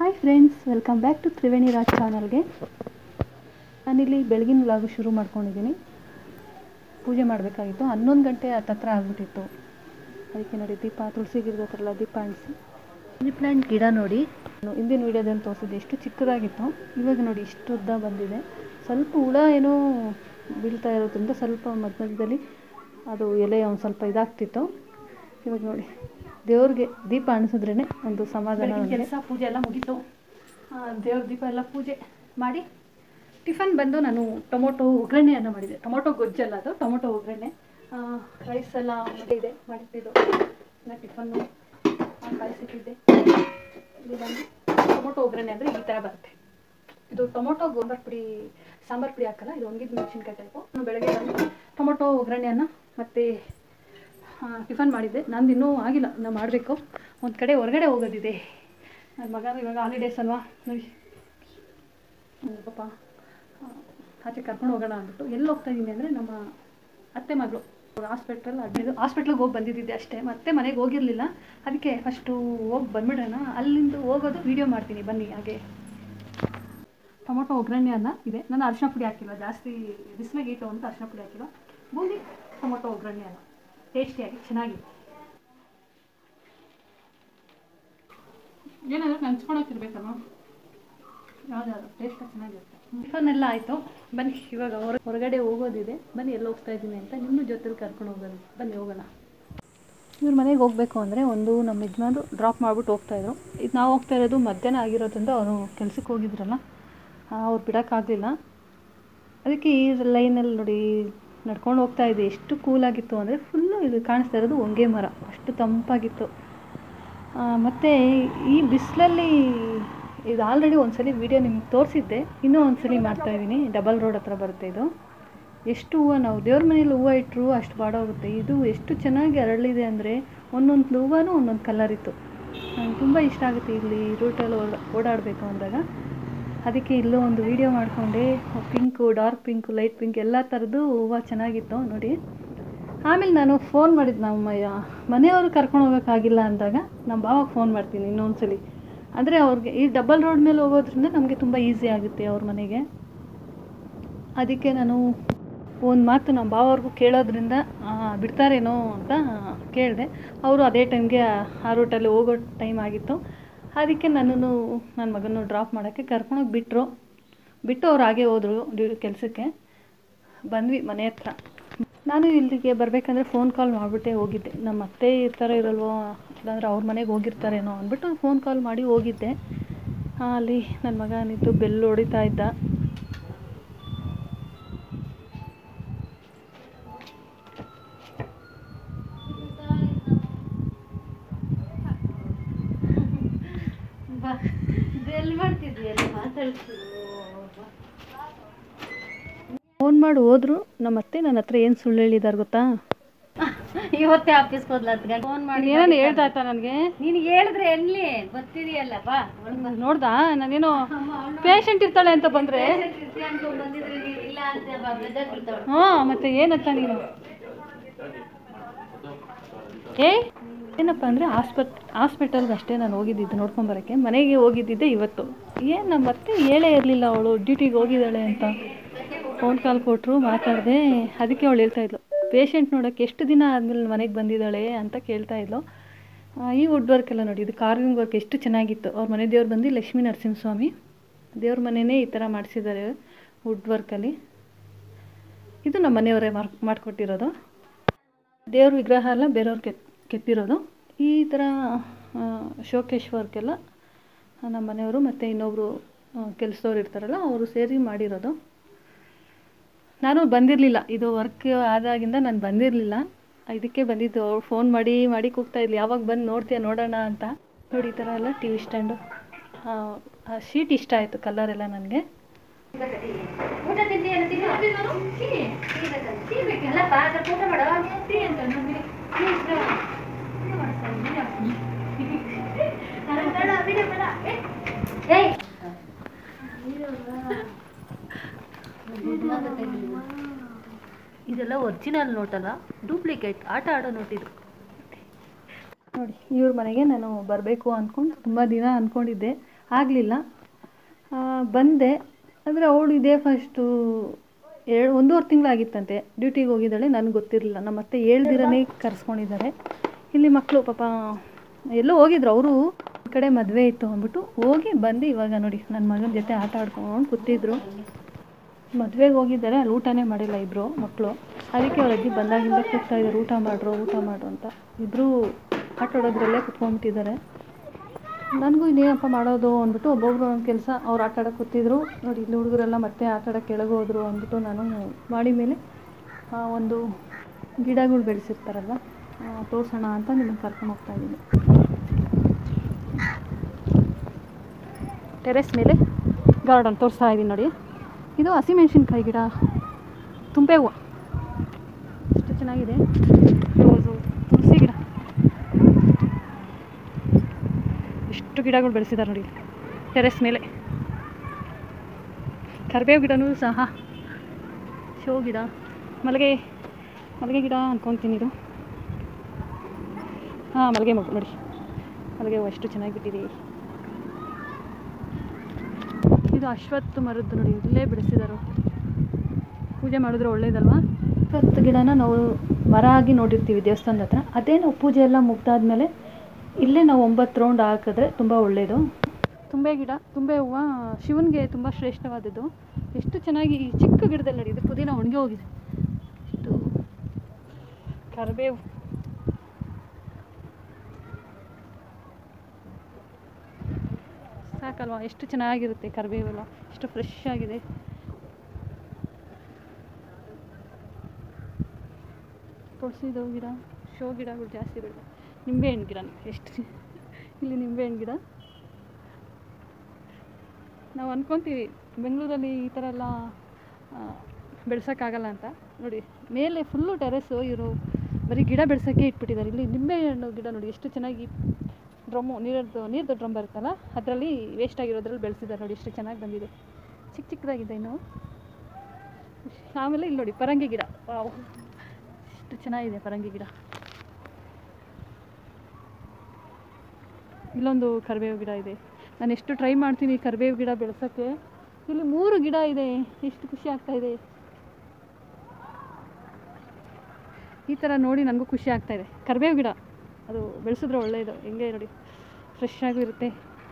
Hi friends welcome back to Triveni Raj ಚಾನಲ್ಗೆ ನಾನಿಲ್ಲಿ ಬೆಳಗಿನ ವ್ಲಾಗು ಶುರು ಮಾಡ್ಕೊಂಡಿದ್ದೀನಿ ಪೂಜೆ ಮಾಡಬೇಕಾಗಿತ್ತು ಹನ್ನೊಂದು ಗಂಟೆ ಹತ್ತತ್ರ ಆಗ್ಬಿಟ್ಟಿತ್ತು ಅದಕ್ಕೆ ನೋಡಿ ದೀಪ ತುಳಸಿ ಗಿಡದ ಹತ್ರ ಎಲ್ಲ ದೀಪ ಅಂಟಿಸಿ ಮನಿ ಪ್ಲ್ಯಾಂಟ್ ಗಿಡ ನೋಡಿ ನಾನು ಹಿಂದಿನ ವೀಡಿಯೋದಲ್ಲಿ ತೋರಿಸಿದ್ದೆ ಎಷ್ಟು ಚಿಕ್ಕದಾಗಿತ್ತು ಇವಾಗ ನೋಡಿ ಇಷ್ಟು ಉದ್ದ ಬಂದಿದೆ ಸ್ವಲ್ಪ ಹುಳ ಏನೋ ಬೀಳ್ತಾ ಇರೋದ್ರಿಂದ ಸ್ವಲ್ಪ ಮಧ್ಯ ಮಧ್ಯದಲ್ಲಿ ಅದು ಎಲೆ ಒಂದು ಸ್ವಲ್ಪ ಇದಾಗ್ತಿತ್ತು ಇವಾಗ ನೋಡಿ ದೇವ್ರಿಗೆ ದೀಪ ಅಣಿಸಿದ್ರೇ ಒಂದು ಸಮಾಧಾನ ಕೆಲಸ ಪೂಜೆ ಎಲ್ಲ ಮುಗೀತು ದೇವ್ರ ದೀಪ ಎಲ್ಲ ಪೂಜೆ ಮಾಡಿ ಟಿಫನ್ ಬಂದು ನಾನು ಟೊಮೊಟೊ ಒಗ್ಗರಣೆಯನ್ನು ಮಾಡಿದೆ ಟೊಮೊಟೊ ಗೊಜ್ಜಲ್ಲ ಅದು ಟೊಮೊಟೊ ಒಗ್ಗರಣೆ ರೈಸ್ ಎಲ್ಲ ಇದೆ ಮಾಡಿಟ್ಟಿದ್ದು ನಾನು ಟಿಫನ್ನು ಕಾಯಿಸಿಟ್ಟಿದ್ದೆ ಇಲ್ಲಿ ಬಂದು ಟೊಮೊಟೊ ಒಗ್ಗರಣೆ ಅಂದರೆ ಈ ಥರ ಬರುತ್ತೆ ಇದು ಟೊಮೊಟೊ ಗೋಂಬರ್ ಪುಡಿ ಸಾಂಬಾರು ಪುಡಿ ಹಾಕಲ್ಲ ಇದು ಒಣಗಿದ ಮೆಣಸಿನ್ಕಾಯಿ ಟೈಪು ನಾನು ಬೆಳಗ್ಗೆ ಬಂದು ಟೊಮೊಟೊ ಒಗ್ಗರಣೆಯನ್ನು ಮತ್ತು ಟಿಫನ್ ಮಾಡಿದ್ದೆ ನಂದು ಇನ್ನೂ ಆಗಿಲ್ಲ ನಾನು ಮಾಡಬೇಕು ಒಂದು ಕಡೆ ಹೊರಗಡೆ ಹೋಗೋದಿದೆ ನನ್ನ ಮಗ ಇವಾಗ ಹಾಲಿಡೇಸ್ ಅಲ್ವಾ ನೋಡಿ ನನ್ನ ಪಾಪ ಆ, ಆಚೆ ಕರ್ಕೊಂಡು ಹೋಗೋಣ ಅಂದ್ಬಿಟ್ಟು ಎಲ್ಲಿ ಹೋಗ್ತಾ ಇದ್ದೀನಿ ಅಂದರೆ ನಮ್ಮ ಅತ್ತೆ ಮಗಳು ಹಾಸ್ಪಿಟ್ಲ್ ಅಡ್ಮಿಟ್ ಹಾಸ್ಪಿಟ್ಲಿಗೆ ಹೋಗಿ ಬಂದಿದ್ದೆ ಅಷ್ಟೇ ಮತ್ತೆ ಮನೆಗೆ ಹೋಗಿರಲಿಲ್ಲ ಅದಕ್ಕೆ ಫಸ್ಟು ಹೋಗಿ ಬಂದ್ಬಿಡೋಣ ಅಲ್ಲಿಂದ ಹೋಗೋದು ವೀಡಿಯೋ ಮಾಡ್ತೀನಿ ಬನ್ನಿ ಹಾಗೆ ಟೊಮೊಟೊ ಒಗ್ಗರಣೆ ಅನ್ನ ಇದೆ ನಾನು ಅರಿಶಿನ ಪುಡಿ ಹಾಕಿಲ್ಲ ಜಾಸ್ತಿ ಬಿಸಿಲಿಗೆ ಇಟ್ಟು ಅಂತ ಅರಿಶಿನ ಪುಡಿ ಹಾಕಿಲ್ಲ ಬೂಂದಿ ಟೊಮೊಟೊ ಒಗ್ಗರಣೆ ಅನ್ನ ಟೇಸ್ಟಿಯಾಗಿ ಚೆನ್ನಾಗಿದೆ ಏನಾದರೂ ನೆನ್ಸ್ಕೊಳಕ್ಕಿರ್ಬೇಕಲ್ಲ ಯಾವ್ದಾದ್ರು ಟೇಸ್ಟ್ ಚೆನ್ನಾಗಿರುತ್ತೆ ಟಿಫನ್ ಎಲ್ಲ ಆಯಿತು ಬನ್ನಿ ಇವಾಗ ಹೊರ ಹೊರಗಡೆ ಹೋಗೋದಿದೆ ಬನ್ನಿ ಎಲ್ಲಿ ಹೋಗ್ತಾ ಇದ್ದೀನಿ ಅಂತ ನಿಮ್ಮ ಜೊತೆಲಿ ಕರ್ಕೊಂಡು ಹೋಗೋದು ಬನ್ನಿ ಹೋಗೋಣ ಇವ್ರ ಮನೆಗೆ ಹೋಗಬೇಕು ಅಂದರೆ ಒಂದು ನಮ್ಮ ಯಜಮಾನ್ರು ಡ್ರಾಪ್ ಮಾಡಿಬಿಟ್ಟು ಹೋಗ್ತಾಯಿದ್ರು ಇದು ನಾವು ಹೋಗ್ತಾ ಇರೋದು ಮಧ್ಯಾಹ್ನ ಆಗಿರೋದ್ರಿಂದ ಅವರು ಕೆಲ್ಸಕ್ಕೆ ಹೋಗಿದ್ರಲ್ಲ ಅವ್ರು ಬಿಡೋಕ್ಕಾಗಲಿಲ್ಲ ಅದಕ್ಕೆ ಈ ಲೈನಲ್ಲಿ ನೋಡಿ ನಡ್ಕೊಂಡು ಹೋಗ್ತಾ ಇದ್ದೆ ಎಷ್ಟು ಕೂಲಾಗಿತ್ತು ಅಂದರೆ ಫುಲ್ಲು ಇದು ಕಾಣಿಸ್ತಾ ಇರೋದು ಹೊಂಗೆ ಮರ ಅಷ್ಟು ತಂಪಾಗಿತ್ತು ಆ, ಮತ್ತು ಈ ಬಿಸಿಲಲ್ಲಿ ಇದು ಆಲ್ರೆಡಿ ಒಂದ್ಸಲಿ ವಿಡಿಯೋ ನಿಮ್ಗೆ ತೋರಿಸಿದ್ದೆ ಇನ್ನೂ ಒಂದ್ಸಲಿ ಮಾಡ್ತಾಯಿದ್ದೀನಿ ಡಬಲ್ ರೋಡ್ ಹತ್ರ ಬರುತ್ತೆ ಇದು ಎಷ್ಟು ಹೂವು ನಾವು ದೇವ್ರ ಮನೇಲಿ ಹೂವು ಇಟ್ಟರು ಅಷ್ಟು ಬಾಡೋಗುತ್ತೆ ಇದು ಎಷ್ಟು ಚೆನ್ನಾಗಿ ಅರಳಿದೆ ಅಂದರೆ ಒಂದೊಂದು ಹೂವನೂ ಒಂದೊಂದು ಕಲರ್ ಇತ್ತು ನಂಗೆ ತುಂಬ ಇಷ್ಟ ಆಗುತ್ತೆ ಇಲ್ಲಿ ರೂಟಲ್ಲಿ ಓಡಾ ಓಡಾಡಬೇಕು ಅಂದಾಗ ಅದಕ್ಕೆ ಇಲ್ಲೂ ಒಂದು ವಿಡಿಯೋ ಮಾಡಿಕೊಂಡೆ pink dark pink light pink ಎಲ್ಲ ಥರದ್ದು ಹೂವು ಚೆನ್ನಾಗಿತ್ತು ನೋಡಿ ಆಮೇಲೆ ನಾನು ಫೋನ್ ಮಾಡಿದ್ದು ನಮ್ಮ ಯ- ಮನೆಯವರು ಕರ್ಕೊಂಡು ಹೋಗೋಕ್ಕಾಗಿಲ್ಲ ಅಂದಾಗ ನಮ್ಮ ಭಾವಾಗ ಫೋನ್ ಮಾಡ್ತೀನಿ ಇನ್ನೊಂದ್ಸಲಿ ಅಂದರೆ ಅವ್ರಿಗೆ ಈ ಡಬಲ್ ರೋಡ್ ಮೇಲೆ ಹೋಗೋದ್ರಿಂದ ನಮಗೆ ತುಂಬ ಈಸಿ ಆಗುತ್ತೆ ಅವ್ರ ಮನೆಗೆ ಅದಕ್ಕೆ ನಾನು ಒಂದು ಮಾತು ನಮ್ಮ ಭಾವವ್ರಿಗೂ ಕೇಳೋದ್ರಿಂದ ಆ, ಬಿಡ್ತಾರೇನೋ ಅಂತ ಕೇಳಿದೆ ಅವರು ಅದೇ ಟೈಮ್ಗೆ ಆ ರೂಟಲ್ಲಿ ಹೋಗೋ ಟೈಮ್ ಆಗಿತ್ತು ಅದಕ್ಕೆ ನನ್ನನ್ನು ನನ್ನ ಮಗನ ಡ್ರಾಪ್ ಮಾಡೋಕ್ಕೆ ಕರ್ಕೊಂಡೋಗಿ ಬಿಟ್ಟರು ಬಿಟ್ಟು ಅವ್ರು ಹಾಗೆ ಹೋದರು ಡ್ಯೂ ಕೆಲಸಕ್ಕೆ ಬಂದ್ವಿ ಮನೆ ಹತ್ರ ನಾನು ಇಲ್ಲಿಗೆ ಬರಬೇಕಂದ್ರೆ ಫೋನ್ ಕಾಲ್ ಮಾಡಿಬಿಟ್ಟೆ ಹೋಗಿದ್ದೆ ನಮ್ಮ ಅತ್ತೆ ಇರ್ತಾರೋ ಇರಲ್ವೋ ಇಲ್ಲಾಂದ್ರೆ ಅವ್ರ ಮನೆಗೆ ಹೋಗಿರ್ತಾರೇನೋ ಅಂದ್ಬಿಟ್ಟು ಫೋನ್ ಕಾಲ್ ಮಾಡಿ ಹೋಗಿದ್ದೆ ಆ, ಅಲ್ಲಿ ನನ್ನ ಮಗ ನಿಂತು ಬೆಲ್ಲು ಹೊಡಿತಾ ಇದ್ದ ಫೋನ್ ಮಾಡಿ ಹೋದ್ರು ನಮ್ಮ ಅತ್ತೆ ನನ್ನ ಹತ್ರ ಏನು ಸುಳ್ಳು ಹೇಳಿದಾರೆ ಗೊತ್ತಾ ಇವತ್ತೇ ಆಫೀಸ್ಗೆ ಹೋದ್ಲ ಹತ್ತು ಗಂಟೆ ಫೋನ್ ಮಾಡಿ ಏನೇನು ಹೇಳ್ತಾ ಇತ್ತ ನನಗೆ ನಿನಗೆ ಹೇಳಿದ್ರೆ ಎಲ್ಲಿ ಬರ್ತಿದೀಯಲ್ಲ ಬಾ ಒಳಗ್ ಬಾ. ನೋಡ್ದಾ ನಾನೇನೋ ಪೇಷಂಟ್ ಇರ್ತಾಳೆ ಅಂತ ಬಂದರೆ ಇರ್ತೀಯ ಅನ್ಕೊಂಡ್ ಬಂದಿದ್ರೆ ನೀನ್ ಇಲ್ಲ ಅಂತ ಬಾ, ಬೆದರ್ ಬಿಡ್ತಾಳೆ. ಹಾಂ ಮತ್ತೆ ಏನಂತ ನೀನು ಏ ಏನಪ್ಪ ಅಂದರೆ ಆಸ್ಪತ್ ಹಾಸ್ಪಿಟಲ್ಗೆ ಅಷ್ಟೇ ನಾನು ಹೋಗಿದ್ದಿದ್ದು ನೋಡ್ಕೊಂಬರೋಕ್ಕೆ ಮನೆಗೆ ಹೋಗಿದ್ದಿದ್ದೆ ಇವತ್ತು ಏನು ನಮ್ಮ ಮತ್ತೆ ಹೇಳೇ ಇರಲಿಲ್ಲ ಅವಳು ಡ್ಯೂಟಿಗೆ ಹೋಗಿದ್ದಾಳೆ ಅಂತ ಫೋನ್ ಕಾಲ್ ಕೊಟ್ಟರು ಮಾತಾಡಿದೆ ಅದಕ್ಕೆ ಅವಳು ಹೇಳ್ತಾ ಇದ್ಲು ಪೇಷಂಟ್ ನೋಡೋಕ್ಕೆ ಎಷ್ಟು ದಿನ ಆದಮೇಲೆ ಮನೆಗೆ ಬಂದಿದ್ದಾಳೆ ಅಂತ ಕೇಳ್ತಾ ಇದ್ಲು ಆ, ಈ ವುಡ್ ವರ್ಕ್ ಎಲ್ಲ ನೋಡಿ ಇದು ಕಾರ್ವಿಂಗ್ ವರ್ಕ್ ಎಷ್ಟು ಚೆನ್ನಾಗಿತ್ತು ಅವ್ರ ಮನೆ ದೇವ್ರು ಬಂದು ಲಕ್ಷ್ಮೀ ನರಸಿಂಹಸ್ವಾಮಿ ದೇವ್ರ ಮನೆಯೇ ಈ ಥರ ಮಾಡಿಸಿದ್ದಾರೆ ವುಡ್ ವರ್ಕಲ್ಲಿ ಇದು ನಮ್ಮ ಮನೆಯವರೇ ಮಾರ್ ಮಾಡಿಕೊಟ್ಟಿರೋದು ದೇವ್ರ ವಿಗ್ರಹ ಎಲ್ಲ ಬೇರೆಯವ್ರು ಕೆತ್ ಕೆತ್ತಿರೋದು ಈ ಥರ ಶೋಕೇಶ್ ವರ್ಕ್ ಎಲ್ಲ ನಮ್ಮ ಮನೆಯವರು ಮತ್ತು ಇನ್ನೊಬ್ಬರು ಕೆಲಸದವ್ರು ಇರ್ತಾರಲ್ಲ ಅವರು ಸೇರಿ ಮಾಡಿರೋದು ನಾನು ಬಂದಿರಲಿಲ್ಲ ಇದು ವರ್ಕ್ ಆದಾಗಿಂದ ನಾನು ಬಂದಿರಲಿಲ್ಲ ಇದಕ್ಕೆ ಬಂದಿದ್ದು ಅವ್ರು ಫೋನ್ ಮಾಡಿ ಮಾಡಿ ಕೂಗ್ತಾ ಇದ್ಲು ಯಾವಾಗ ಬಂದು ನೋಡ್ತೀಯ ನೋಡೋಣ ಅಂತ ನೋಡಿ ಈ ಥರ ಎಲ್ಲ ಟಿ ವಿ ಸ್ಟ್ಯಾಂಡು ಆ ಶೀಟ್ ಇಷ್ಟ ಆಯಿತು ಕಲರ್ ಎಲ್ಲ ನನಗೆ ಊಟ ತಿಂತೀಯಲ್ಲ ತಿನ್ನು. ಟೀ. ಟೀ ಬೇಕಲ್ಲ? ಟೀ ಬೇಕಲ್ಲ? ಬಾ, ಸ್ವಲ್ಪ ಊಟ ಮಾಡು. ನೀನ್ ಟೀ ಅಂತ ನಮ್ಗೆ. ಟೀ ಇಷ್ಟ. ಟೀ ಮಾಡ್ತಾರೆ, ವಿಡಿಯೋ. ನಾನು ಬೇಡ, ವಿಡಿಯೋ ಬೇಡ. ಏ. ಏಯ್. ಇದೆಲ್ಲ ಒರಿಜಿನಲ್ ನೋಟಲ್ಲ ಡೂಪ್ಲಿಕೇಟ್ ಆಟ ಆಡೋ ನೋಟ್ ಇದು ನೋಡಿ ಇವ್ರ ಮನೆಗೆ ನಾನು ಬರಬೇಕು ಅಂದ್ಕೊಂಡು ತುಂಬ ದಿನ ಅಂದ್ಕೊಂಡಿದ್ದೆ ಆಗಲಿಲ್ಲ ಬಂದೆ ಅಂದರೆ ಅವಳು ಇದೇ ಫಸ್ಟು ಎರಡು ಒಂದೂವರೆ ತಿಂಗಳಾಗಿತ್ತಂತೆ ಡ್ಯೂಟಿಗೆ ಹೋಗಿದ್ದಾಳೆ ನನಗೆ ಗೊತ್ತಿರಲಿಲ್ಲ ನಮ್ಮ ಅತ್ತೆ ಹೇಳ್ದಿರನೇ ಕರೆಸ್ಕೊಂಡಿದ್ದಾರೆ ಇಲ್ಲಿ ಮಕ್ಕಳು ಪಾಪ ಎಲ್ಲೋ ಹೋಗಿದ್ರು ಅವರು ಈ ಕಡೆ ಮದುವೆ ಇತ್ತು ಅಂದ್ಬಿಟ್ಟು ಹೋಗಿ ಬಂದು ಇವಾಗ ನೋಡಿ ನನ್ನ ಮಗನ ಜೊತೆ ಆಟ ಆಡ್ಕೊಂಡು ಕೂತಿದ್ರು ಮದುವೆಗೆ ಹೋಗಿದ್ದಾರೆ ಅಲ್ಲಿ ಊಟನೇ ಮಾಡಿಲ್ಲ ಇಬ್ಬರು ಮಕ್ಕಳು ಅದಕ್ಕೆ ಅವ್ರ ಅಜ್ಜಿ ಬಂದಾಗಿಂದ ಕೂಗ್ತಾ ಇದ್ದಾರೆ ಊಟ ಮಾಡ್ರು ಊಟ ಮಾಡ್ರು ಅಂತ ಇಬ್ಬರು ಆಟ ಆಡೋದ್ರಲ್ಲೇ ಕುತ್ಕೊಂಡ್ಬಿಟ್ಟಿದ್ದಾರೆ ನನಗೂ ಇನ್ನೇನಪ್ಪ ಮಾಡೋದು ಅಂದ್ಬಿಟ್ಟು ಒಬ್ಬೊಬ್ರು ಒಂದು ಕೆಲಸ ಅವ್ರು ಆಟ ಆಡೋಕೆ ಕೂತಿದ್ರು ನೋಡಿ ಇಲ್ಲಿ ಹುಡುಗರೆಲ್ಲ ಮತ್ತೆ ಆಟ ಆಡೋಕೆ ಕೆಳಗೆ ಹೋದ್ರು ಅಂದ್ಬಿಟ್ಟು ನಾನು ಮಾಡಿ ಮೇಲೆ ಆ, ಒಂದು ಗಿಡಗಳು ಬೆಳೆಸಿರ್ತಾರಲ್ಲ ತೋರಿಸೋಣ ಅಂತ ನಿಮ್ಮನ್ನು ಕರ್ಕೊಂಡು ಹೋಗ್ತಾ ಇದ್ದೀನಿ ಟೆರೆಸ್ ಮೇಲೆ ಗಾರ್ಡನ್ ತೋರಿಸ್ತಾ ಇದ್ದೀನಿ ನೋಡಿ ಇದು ಹಸಿಮೆಣ್ಸಿನ್ಕಾಯಿ ಗಿಡ ತುಂಬೆ ಹೂವು ಎಷ್ಟು ಚೆನ್ನಾಗಿದೆ ರೋಸು ತುಳಸಿ ಗಿಡ ಎಷ್ಟು ಗಿಡಗಳು ಬೆಳೆಸಿದ್ದಾರೆ ನೋಡಿ ಟೆರೆಸ್ ಮೇಲೆ ಕರಿಬೇವು ಗಿಡನೂ ಸಹ ಶೋ ಗಿಡ ಮಲ್ಲಿಗೆ ಮಲ್ಲಿಗೆ ಗಿಡ ಅನ್ಕೊತೀನಿ ಇದು ಹಾಂ ಮಲ್ಲಿಗೆ ಮಗು ನೋಡಿ ಮಲ್ಲಿಗೆ ಹೂವು ಎಷ್ಟು ಚೆನ್ನಾಗಿ ಬಿಟ್ಟಿದೆ ಇದು ಅಶ್ವತ್ಥ ಮರದ್ದು ನೋಡಿ ಇಲ್ಲೇ ಬೆಳೆಸಿದಾರು ಪೂಜೆ ಮಾಡಿದ್ರೆ ಒಳ್ಳೇದಲ್ವಾ ಅಶ್ವತ್ಥ ಗಿಡನ ನಾವು ಮರ ಆಗಿ ನೋಡಿರ್ತೀವಿ ದೇವಸ್ಥಾನದ ಹತ್ರ ಅದೇ ನಾವು ಪೂಜೆ ಎಲ್ಲ ಮುಗ್ದಾದ್ಮೇಲೆ ಇಲ್ಲೇ ನಾವು ಒಂಬತ್ತು ರೌಂಡ್ ಹಾಕಿದ್ರೆ ತುಂಬ ಒಳ್ಳೆಯದು ತುಂಬೆ ಗಿಡ ತುಂಬೆ ಹೂವು ಶಿವನಿಗೆ ತುಂಬ ಶ್ರೇಷ್ಠವಾದದ್ದು ಎಷ್ಟು ಚೆನ್ನಾಗಿ ಈ ಚಿಕ್ಕ ಗಿಡದಲ್ಲಿ ನೋಡಿ ಇದು ಪುದೀನ ಒಣಗಿ ಹೋಗಿದೆ ಇಷ್ಟು ಕರಿಬೇವು ಸಾಕಲ್ವಾ ಎಷ್ಟು ಚೆನ್ನಾಗಿರುತ್ತೆ ಕರಿಬೇವೆಲ್ಲ ಎಷ್ಟು ಫ್ರೆಶ್ ಆಗಿದೆ ತುಳಸಿದು ಗಿಡ ಶೋ ಗಿಡಗಳು ಜಾಸ್ತಿ ಬೆಳೆದ ನಿಂಬೆಹಣ್ಣು ಗಿಡ ಎಷ್ಟು ಇಲ್ಲಿ ನಿಂಬೆಹಣ್ಣು ಗಿಡ ನಾವು ಅಂದ್ಕೊತೀವಿ ಬೆಂಗಳೂರಲ್ಲಿ ಈ ಥರ ಎಲ್ಲ ಬೆಳ್ಸೋಕ್ಕಾಗಲ್ಲ ಅಂತ ನೋಡಿ ಮೇಲೆ ಫುಲ್ಲು ಟೆರೆಸ್ಸು ಇವರು ಬರೀ ಗಿಡ ಬೆಳ್ಸೋಕ್ಕೆ ಇಟ್ಬಿಟ್ಟಿದ್ದಾರೆ ಇಲ್ಲಿ ನಿಂಬೆಹಣ್ಣು ಗಿಡ ನೋಡಿ ಎಷ್ಟು ಚೆನ್ನಾಗಿ ಡ್ರಮ್ಮು ನೀರದ್ದು ನೀರ್ದು ಡ್ರಮ್ ಬರುತ್ತಲ್ಲ ಅದರಲ್ಲಿ ವೇಸ್ಟ್ ಆಗಿರೋದ್ರಲ್ಲಿ ಬೆಳೆಸಿದ್ದಾರೆ ನೋಡಿ ಎಷ್ಟು ಚೆನ್ನಾಗಿ ಬಂದಿದೆ ಚಿಕ್ಕ ಚಿಕ್ಕದಾಗಿದೆ ಇನ್ನು ಆಮೇಲೆ ಇಲ್ಲಿ ನೋಡಿ ಪರಂಗಿ ಗಿಡ ವಾವ್ ಎಷ್ಟು ಚೆನ್ನಾಗಿದೆ ಪರಂಗಿ ಗಿಡ ಇಲ್ಲೊಂದು ಕರಿಬೇವು ಗಿಡ ಇದೆ ನಾನು ಎಷ್ಟು ಟ್ರೈ ಮಾಡ್ತೀನಿ ಕರಿಬೇವು ಗಿಡ ಬೆಳೆಸೋಕ್ಕೆ ಇಲ್ಲಿ ಮೂರು ಗಿಡ ಇದೆ ಎಷ್ಟು ಖುಷಿ ಆಗ್ತಾ ಇದೆ ಈ ಥರ ನೋಡಿ ನನಗೂ ಖುಷಿ ಆಗ್ತಾ ಇದೆ ಕರಿಬೇವು ಗಿಡ ಅದು ಬೆಳೆಸಿದ್ರೆ ಒಳ್ಳೆಯದು ಹೆಂಗೆ ನೋಡಿ ಫ್ರೆಶ್ ಆಗೂ ಇರುತ್ತೆ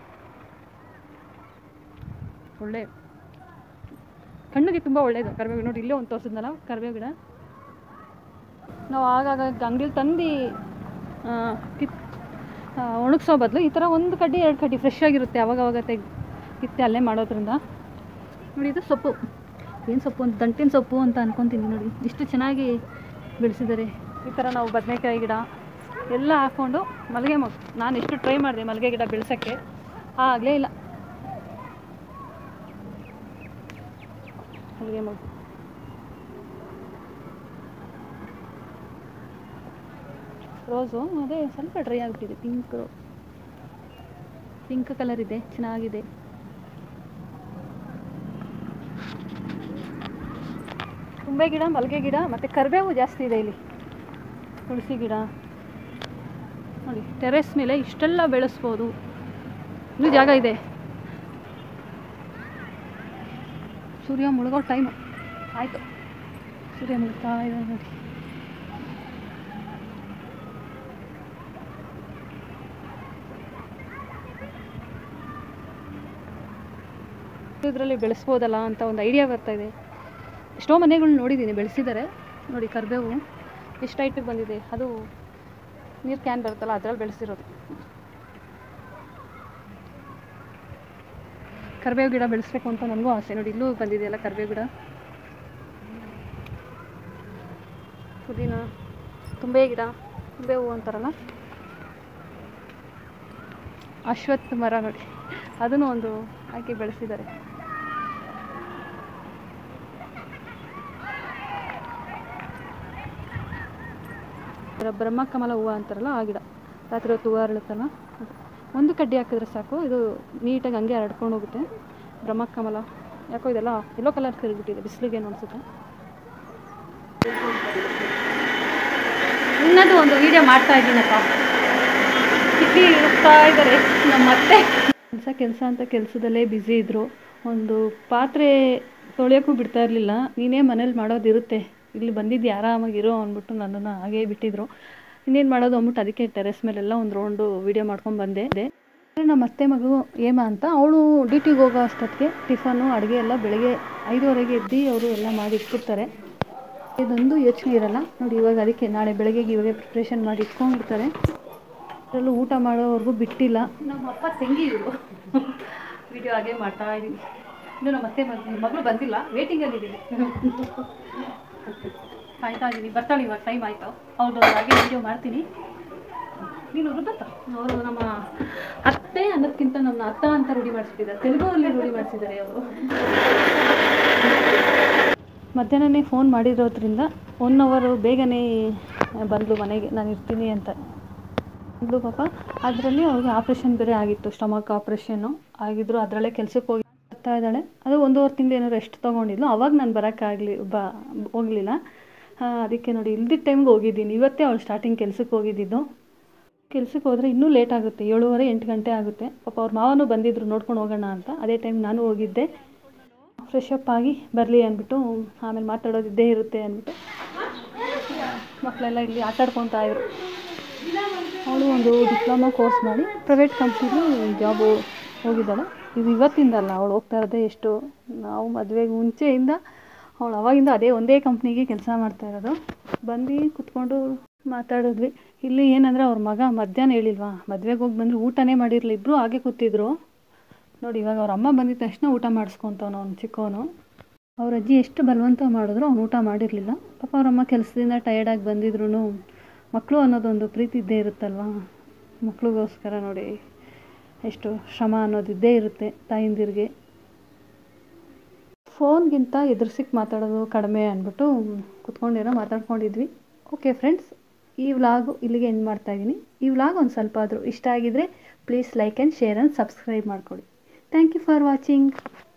ಒಳ್ಳೆ ಕಣ್ಣಿಗೆ ತುಂಬ ಒಳ್ಳೆಯದು ಕರಿಬೇವು ನೋಡಿ ಇಲ್ಲೇ ಒಂದು ತೋರಿಸಿದ್ನಲ್ಲ ಕರಿಬೇವು ಗಿಡ ನಾವು ಆಗಾಗ ಅಂಗಡಿಲಿ ತಂದು ಕಿತ್ ಆ, ಒಣಗಿಸೋ ಬದಲು ಈ ಥರ ಒಂದು ಕಡ್ಡಿ ಎರಡು ಕಡ್ಡಿ ಫ್ರೆಶ್ ಆಗಿರುತ್ತೆ ಅವಾಗ ಅವಾಗ ತೆಗ್ ಕಿತ್ತೆ ಅಲ್ಲೇ ಮಾಡೋದ್ರಿಂದ ನೋಡಿ ಇದು ಸೊಪ್ಪು ಏನು ಸೊಪ್ಪು ಅಂತ ದಂಟಿನ ಸೊಪ್ಪು ಅಂತ ಅನ್ಕೊತೀನಿ ನೋಡಿ ಇಷ್ಟು ಚೆನ್ನಾಗಿ ಬೆಳೆಸಿದ್ದಾರೆ ಈ ಥರ ನಾವು ಬದನೆಕಾಯಿ ಗಿಡ ಎಲ್ಲ ಹಾಕ್ಕೊಂಡು ಮಲ್ಲಿಗೆ ಮಗು ನಾನು ಎಷ್ಟು ಟ್ರೈ ಮಾಡಿದೆ ಮಲ್ಲಿಗೆ ಗಿಡ ಬೆಳೆಸೋಕ್ಕೆ ಆಗಲೇ ಇಲ್ಲ ಮಲ್ಲಿಗೆ ಮಗು ರೋಸು ಅದೇ ಸ್ವಲ್ಪ ಡ್ರೈ ಆಗಿಬಿಟ್ಟಿದೆ ಪಿಂಕ್ ಪಿಂಕ್ ಕಲರ್ ಇದೆ ಚೆನ್ನಾಗಿದೆ ತುಂಬೆ ಗಿಡ ಮಲ್ಲಿಗೆ ಗಿಡ ಮತ್ತು ಕರಿಬೇವು ಜಾಸ್ತಿ ಇದೆ ಇಲ್ಲಿ ತುಳಸಿ ಗಿಡ ನೋಡಿ ಟೆರೆಸ್ ಮೇಲೆ ಇಷ್ಟೆಲ್ಲ ಬೆಳೆಸ್ಬೋದು ಇನ್ನೂ ಜಾಗ ಇದೆ ಸೂರ್ಯ ಮುಳುಗೋ ಟೈಮು ಆಯಿತು ಸೂರ್ಯ ಮುಳುಗ್ತಾ ಇದೆ ನೋಡಿ ಇದರಲ್ಲಿ ಬೆಳೆಸ್ಬೋದಲ್ಲ ಅಂತ ಒಂದು ಐಡಿಯಾ ಬರ್ತಾ ಇದೆ ಎಷ್ಟೋ ಮನೆಗಳು ನೋಡಿದ್ದೀನಿ ಬೆಳೆಸಿದ್ದಾರೆ ನೋಡಿ ಕರಿಬೇವು ಎಷ್ಟು ಹೈಟಿಗೆ ಬಂದಿದೆ ಅದು ನೀರು ಕ್ಯಾನ್ ಬರುತ್ತಲ್ಲ ಅದರಲ್ಲಿ ಬೆಳೆಸಿರೋದು ಕರಿಬೇವು ಗಿಡ ಬೆಳೆಸ್ಬೇಕು ಅಂತ ನನಗೂ ಆಸೆ ನೋಡಿ ಇಲ್ಲೂ ಬಂದಿದೆಯಲ್ಲ ಕರಿಬೇವು ಗಿಡ ಪುದೀನ ತುಂಬೆ ಗಿಡ ತುಂಬೆ ಹೂವು ಅಂತಾರಲ್ಲ ಅಶ್ವತ್ಥ ಮರ ನೋಡಿ ಅದನ್ನು ಒಂದು ಹಾಕಿ ಬೆಳೆಸಿದ್ದಾರೆ ಅದರ ಬ್ರಹ್ಮಕಮಲ ಹೂವು ಅಂತಾರಲ್ಲ ಆ ಗಿಡ ರಾತ್ರಿ ಹೊತ್ತು ಹೂವು ಅರಳುತ್ತಲ್ಲ ಅದು ಒಂದು ಕಡ್ಡಿ ಹಾಕಿದ್ರೆ ಸಾಕು ಇದು ನೀಟಾಗಿ ಹಂಗೆ ಹರಡ್ಕೊಂಡು ಹೋಗುತ್ತೆ ಬ್ರಹ್ಮಕಮಲ ಯಾಕೋ ಇದೆಲ್ಲ ಎಲ್ಲೋ ಕಲರ್ ತಿರುಗಿಬಿಟ್ಟಿದೆ ಬಿಸಿಲಿಗೆ ಏನು ಅನ್ಸುತ್ತೆ ಇನ್ನದು ಒಂದು ವಿಡಿಯೋ ಮಾಡ್ತಾ ಇದ್ದೀನಪ್ಪ ಕಿಟ್ಟಿ ಹುಡುಕ್ತಾ ಇದ್ದಾರೆ ನಮ್ಮ ಅತ್ತೆ ಕೆಲಸ ಕೆಲಸ ಅಂತ ಕೆಲಸದಲ್ಲೇ ಬ್ಯುಸಿ ಇದ್ದರು ಒಂದು ಪಾತ್ರೆ ತೊಳೆಯೋಕ್ಕೂ ಬಿಡ್ತಾ ಇರಲಿಲ್ಲ ನೀನೇ ಮನೇಲಿ ಮಾಡೋದಿರುತ್ತೆ ಇಲ್ಲಿ ಬಂದಿದ್ದು ಆರಾಮಾಗಿರೋ ಅಂದ್ಬಿಟ್ಟು ನನ್ನನ್ನು ಹಾಗೇ ಬಿಟ್ಟಿದ್ರು ಇನ್ನೇನು ಮಾಡೋದು ಅಂದ್ಬಿಟ್ಟು ಅದಕ್ಕೆ ಟೆರೆಸ್ ಮೇಲೆಲ್ಲ ಒಂದು ರೌಂಡು ವೀಡಿಯೋ ಮಾಡ್ಕೊಂಡು ಬಂದೆ ನಮ್ಮ ಅತ್ತೆ ಮಗು ಏಮ ಅಂತ ಅವಳು ಡ್ಯೂಟಿಗೆ ಹೋಗೋ ಅಷ್ಟೊತ್ತಿಗೆ ಟಿಫನು ಅಡುಗೆ ಎಲ್ಲ ಬೆಳಗ್ಗೆ ಐದುವರೆಗೆ ಎದ್ದು ಅವರು ಎಲ್ಲ ಮಾಡಿ ಇಟ್ಬಿಡ್ತಾರೆ ಇದೊಂದು ಯೋಚನೆ ಇರಲ್ಲ ನೋಡಿ ಇವಾಗ ಅದಕ್ಕೆ ನಾಳೆ ಬೆಳಗ್ಗೆಗೆ ಇವಾಗೆ ಪ್ರಿಪ್ರೇಷನ್ ಮಾಡಿ ಇಟ್ಕೊಂಡಿರ್ತಾರೆ ಅದರಲ್ಲೂ ಊಟ ಮಾಡೋವರೆಗೂ ಬಿಟ್ಟಿಲ್ಲ ನಮ್ಮ ಅಪ್ಪ ತಂಗಿ ಇವರು ವಿಡಿಯೋ ಹಾಗೆ ಮಾಡ್ತಾ ಇದ್ದೀವಿ ಇನ್ನು ನಮ್ಮ ಅತ್ತೆ ಮಗ ಮಗಳು ಬಂದಿಲ್ಲ ವೇಟಿಂಗಲ್ಲಿ ಇದ್ದೀವಿ ಕಾಯ್ತಾ ಇದ್ದೀನಿ ಬರ್ತಾಳೆ ಇವಾಗ ಟೈಮ್ ಆಯಿತು ಅವ್ರದ್ದು ಹಾಗೆ ವಿಡಿಯೋ ಮಾಡ್ತೀನಿ ನೀನು ರುಬ್ಬತ್ತ ಅವರು ನಮ್ಮ ಅತ್ತೆ ಅನ್ನೋದಕ್ಕಿಂತ ನನ್ನ ಅತ್ತ ಅಂತ ರೂಢಿ ಮಾಡಿಸ್ಬಿಟ್ಟಿದ್ದಾರೆ ತೆಲುಗುವಲ್ಲಿ ರೂಢಿ ಮಾಡಿಸಿದ್ದಾರೆ ಅವರು ಮಧ್ಯಾಹ್ನನೇ ಫೋನ್ ಮಾಡಿರೋದ್ರಿಂದ ಒನ್ ಅವರು ಬೇಗನೆ ಬಂದಳು ಮನೆಗೆ ನಾನು ಇರ್ತೀನಿ ಅಂತ ಬಂದಳು ಪಾಪ ಅದರಲ್ಲಿ ಅವ್ರಿಗೆ ಆಪ್ರೇಷನ್ ಬೇರೆ ಆಗಿತ್ತು ಸ್ಟಮಕ್ ಆಪ್ರೇಷನ್ನು ಆಗಿದ್ರು ಅದರಲ್ಲೇ ಕೆಲಸಕ್ಕೆ ಹೋಗಿ ಬರ್ತಾ ಇದ್ದಾಳೆ ಅದು ಒಂದೂವರೆ ತಿಂಗಳು ಏನೋ ರೆಸ್ಟ್ ತೊಗೊಂಡಿದ್ಲು ಅವಾಗ ನಾನು ಬರೋಕ್ಕಾಗಲಿ ಬ ಹೋಗಲಿಲ್ಲ ಅದಕ್ಕೆ ನೋಡಿ ಇಲ್ದಿದ್ದ ಟೈಮ್ಗೆ ಹೋಗಿದ್ದೀನಿ ಇವತ್ತೇ ಅವಳು ಸ್ಟಾರ್ಟಿಂಗ್ ಕೆಲಸಕ್ಕೆ ಹೋಗಿದ್ದಿದ್ದು ಕೆಲ್ಸಕ್ಕೆ ಹೋದರೆ ಇನ್ನೂ ಲೇಟ್ ಆಗುತ್ತೆ ಏಳುವರೆ ಎಂಟು ಗಂಟೆ ಆಗುತ್ತೆ ಪಾಪ ಅವ್ರ ಮಾವನೂ ಬಂದಿದ್ದರು ನೋಡ್ಕೊಂಡು ಹೋಗೋಣ ಅಂತ ಅದೇ ಟೈಮ್ ನಾನು ಹೋಗಿದ್ದೆ ಫ್ರೆಶ್ ಅಪ್ ಆಗಿ ಬರಲಿ ಅಂದ್ಬಿಟ್ಟು ಆಮೇಲೆ ಮಾತಾಡೋದಿದ್ದೇ ಇರುತ್ತೆ ಅಂದ್ಬಿಟ್ಟು ಮಕ್ಕಳೆಲ್ಲ ಇಲ್ಲಿ ಆಟ ಆಡ್ಕೊತಾ ಇದ್ರು ಅವಳು ಒಂದು ಡಿಪ್ಲೊಮಾ ಕೋರ್ಸ್ ಮಾಡಿ ಪ್ರೈವೇಟ್ ಕಂಪ್ನಿಲಿ ಜಾಬು ಹೋಗಿದ್ದಾಳೆ ಇದು ಇವತ್ತಿಂದಲ್ಲ ಅವಳು ಹೋಗ್ತಾ ಇರೋದೇ ಎಷ್ಟು ನಾವು ಮದುವೆಗೆ ಮುಂಚೆಯಿಂದ ಅವಳು ಅವಾಗಿಂದ ಅದೇ ಒಂದೇ ಕಂಪ್ನಿಗೆ ಕೆಲಸ ಮಾಡ್ತಾ ಇರೋದು ಬಂದು ಕುತ್ಕೊಂಡು ಮಾತಾಡಿದ್ವಿ ಇಲ್ಲಿ ಏನಂದರೆ ಅವ್ರ ಮಗ ಮಧ್ಯಾಹ್ನ ಹೇಳಿಲ್ವಾ ಮದುವೆಗೆ ಹೋಗಿ ಬಂದರೆ ಊಟನೇ ಮಾಡಿರಲಿಲ್ಲ ಇಬ್ಬರು ಹಾಗೆ ಕೂತಿದ್ರು ನೋಡಿ ಇವಾಗ ಅವ್ರ ಅಮ್ಮ ಬಂದಿದ ತಕ್ಷಣ ಊಟ ಮಾಡಿಸ್ಕೊತಾವನು ಅವ್ನು ಚಿಕ್ಕವನು ಅವ್ರ ಅಜ್ಜಿ ಎಷ್ಟು ಬಲವಂತ ಮಾಡಿದ್ರು ಅವ್ನು ಊಟ ಮಾಡಿರಲಿಲ್ಲ ಪಾಪ ಅವರಮ್ಮ ಕೆಲಸದಿಂದ ಟಯರ್ಡಾಗಿ ಬಂದಿದ್ರು ಮಕ್ಕಳು ಅನ್ನೋದೊಂದು ಪ್ರೀತಿ ಇದ್ದೇ ಇರುತ್ತಲ್ವ ಮಕ್ಳಿಗೋಸ್ಕರ ನೋಡಿ ಎಷ್ಟು ಶ್ರಮ ಅನ್ನೋದಿದ್ದೇ ಇರುತ್ತೆ ತಾಯಿಂದಿರಿಗೆ ಫೋನ್ಗಿಂತ ಎದುರಿಸಿಕ್ ಮಾತಾಡೋದು ಕಡಿಮೆ ಅಂದ್ಬಿಟ್ಟು ಕುತ್ಕೊಂಡಿರೋ ಮಾತಾಡ್ಕೊಂಡಿದ್ವಿ ಓಕೆ ಫ್ರೆಂಡ್ಸ್ ಈ ವ್ಲಾಗು ಇಲ್ಲಿಗೆ ಎಂಡ್ ಮಾಡ್ತಾಯಿದ್ದೀನಿ ಈ ವ್ಲಾಗ್ ಒಂದು ಸ್ವಲ್ಪ ಆದರೂ ಇಷ್ಟ ಆಗಿದರೆ please like and share and subscribe ಮಾಡ್ಕೊಳ್ಳಿ ಥ್ಯಾಂಕ್ ಯು ಫಾರ್ ವಾಚಿಂಗ್